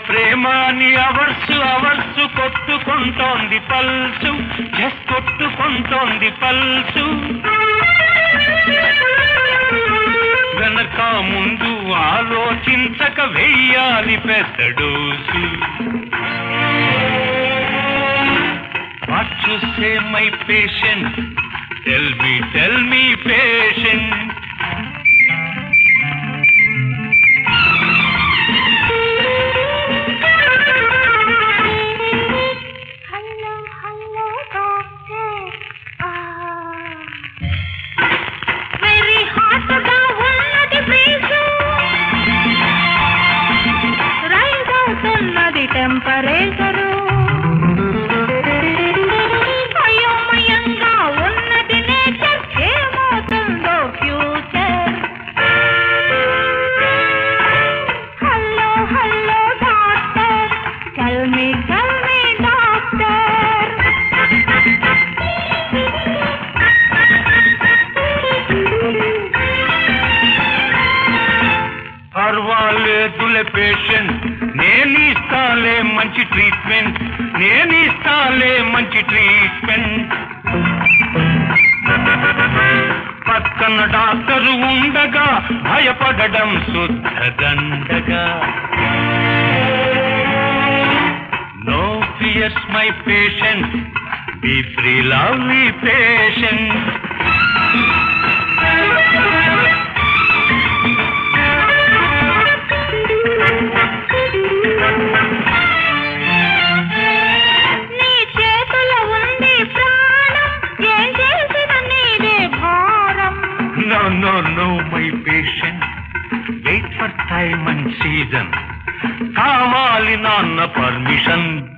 ప్రేమ అని hours hours కొట్టుకుంటోంది pulse జస్ కొట్టుకుంటోంది పల్సు వెనక ముందు ఆలోచించక వెయ్యాలి పెద్ద dose What you say, my patient? Tell me, tell me, patient. Hello hello doctor very hot గా ఉన్నది ఫీజు రైజ్ అవుతున్నది టెంపరేచరు అయోమయంగా ఉన్నది నేచర్ ఏమవుతుందో future hello hello doctor tell me tell me doctor పర్వాలేదులే పేషెంట్ నేను ఇస్తాలే మంచి ట్రీట్మెంట్ నేను ఇస్తాలే మంచి ట్రీట్మెంట్ పక్కన డాక్టరు ఉండగా భయపడడం శుద్ధ దండగా no fears my patient be free lovely patient నీ చేతులో ఉంది ప్రాణం ఏం చేసిన నీదే భారం No, no, no, my patient. Wait for time and season. కావాలి నాన్న పర్మిషన్